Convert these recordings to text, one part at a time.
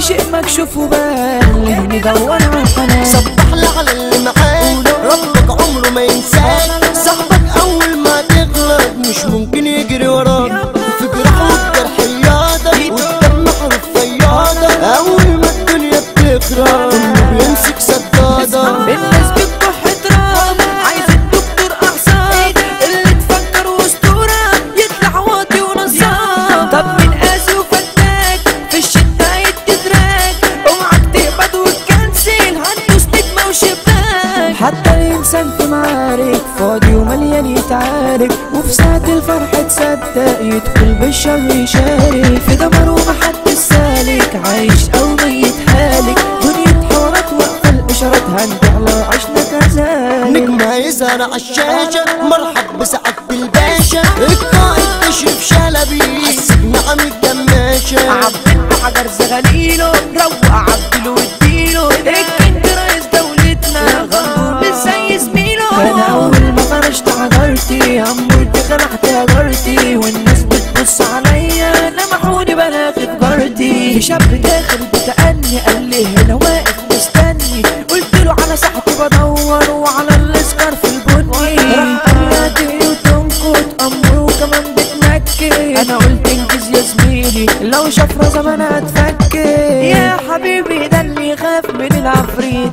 شيء مكشوف وبان ليه ندور على الحنان صبح لي على اللي معاك ربك عمره ما ينساك صاحبك اول ما تغلط مش ممكن يجري وراك في جراح والجرح ياضك والدم حرف فياضك اول ما الدنيا بتخرب كله بيمسك سدادة الناس بتكح تراب عايز الدكتور اعصاب اللي تفكر اسطوره يطلع واطي ونصاب طب من قاسي وفتاك في الشده يتدراك اوعك تقبض وتكنسل هندوس نجمه وشباك حتى الانسان في معارك فاضي ومليان يتعارك وفي ساعة الفرح تصدق يدخل بالشر يشارك في دمر ومحد سالك عايش او ميت حالك دنيا حوارات واقفة الاشارات هنطلع عشنا كذلك نجم هيظهر عالشاشة مرحب بسعادة الباشا القائد تشرف شلبي حسب نعم الجماشة عبد حجر زغليله روق عبدله واديله الكنت رئيس دولتنا غنور مش زي زميله انا اول ما فرشت حضرتي امرت خلعت هجرتي والناس بتبص عليا لمحوني بلاغ في جارتي في شاب داخل بتأني قال لي هنا واقف مستني قلت له على ساحتي بدور وعلى الاسكر في البني راح قال لي وتنكت امره وكمان بتنكت انا قلت انجز يا زميلي لو شفرة زمان هتفكر يا حبيبي ده اللي يخاف من العفريت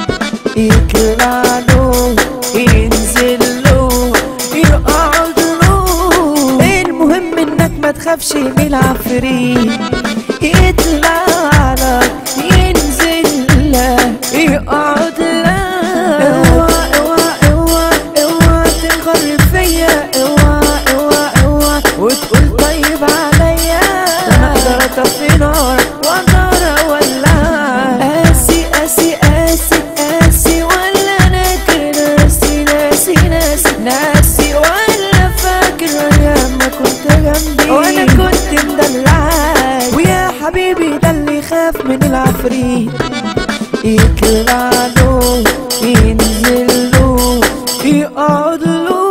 يطلع له ينزل له يقعد له المهم انك ما تخافش من العفريت يطلع لك ينزل لك يقعد لك اوعى اوعى اوعى اوعى تنغر فيا اوعى اوعى اوعى وتقول طيب عليا انا اقدر اطفي نار واقدر اولع قاسي قاسي قاسي قاسي ولا ناكر ناسي ناسي ناسي ناسي ولا فاكر ايام ما كنت جنبي وانا كنت مدلعك ويا حبيبي ده اللي يخاف من العفريت يطلع له ينزل له يقعد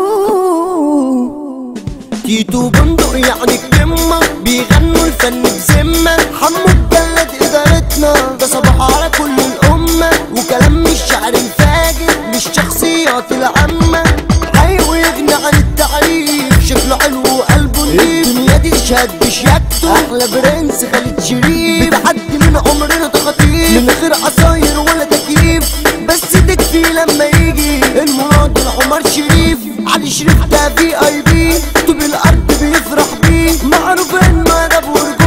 له تيتو بندق يعني القمة بيغنوا الفن بذمة حمو الجلد إدارتنا ده صباح على كل الأمة وكلام مش شعر الفاجر مش شخصيات العامة حي ويغني عن التعريف شكله حلو وقلبه نضيف الدنيا دي تشهد بشياكته أحلى برنس خالد شريف بتعدي من عمرنا تخاطيف من غير عصاير ولا تكييف بس تكفي لما يجي المناضل عمر شريف علي شريف ده في اي بي طوب الارض بيفرح بيه معروف انه ادب ورجولة